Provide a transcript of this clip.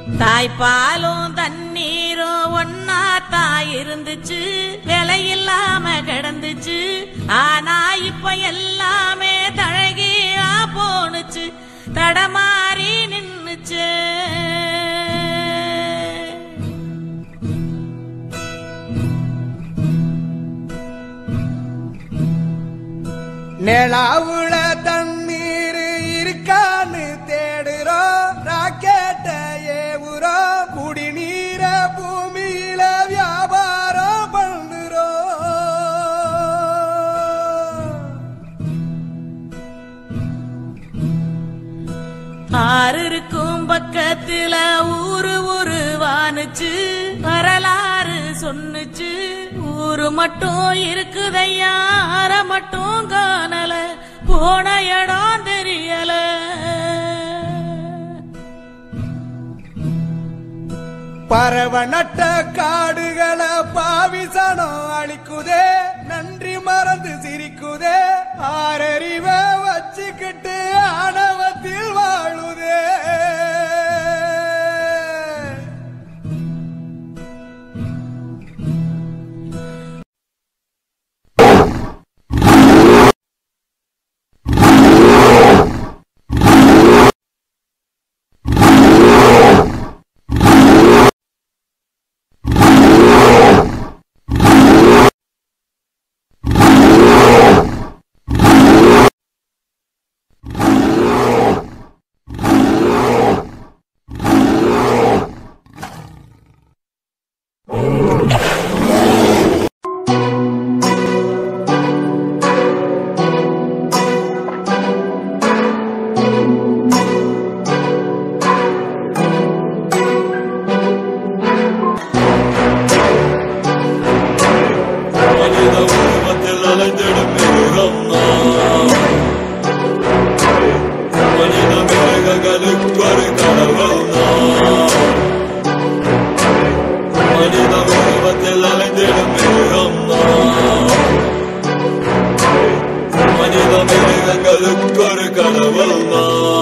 தாய்ப்பாலும் தண்ணீரும் ஒன்னா தாய் இருந்துச்சு விலையில்லாம கிடந்துச்சு ஆனா இப்ப எல்லாமே தழகியா போனுச்சு தடமாறி நின்னுச்சு நிலாவுல தண்ணீர் இருக்கான்னு தேடுறோம் ராக்கெட்ட ஏவுறோம் குடிநீர பூமியில வியாபாரம் பண்ணுறோம் ஆறு இருக்கும் பக்கத்துல ஊரு ஊரு வானுச்சு வரலாறு சொன்னுச்சு ஊரு மட்டும் இருக்குதையா அற மட்டும் காணல போன இடம் தெரியல பறவ நட்ட காடுகளை பாவிசனம் அழிக்குதே நன்றி மறந்து சிரிக்குதே ஆறறிவ வச்சுக்கிட்டு ஆணவத்தில் வாழுதே மனித உருவத்தில் அலைந்திடும் மிருகம் நான். மனித மிருகங்களுக்கு ஒரு கடவுள் நான். மனித உருவத்தில் அலைந்திடும் மிருகம் நான். மனித மிருகங்களுக்கு ஒரு கடவுள் நான்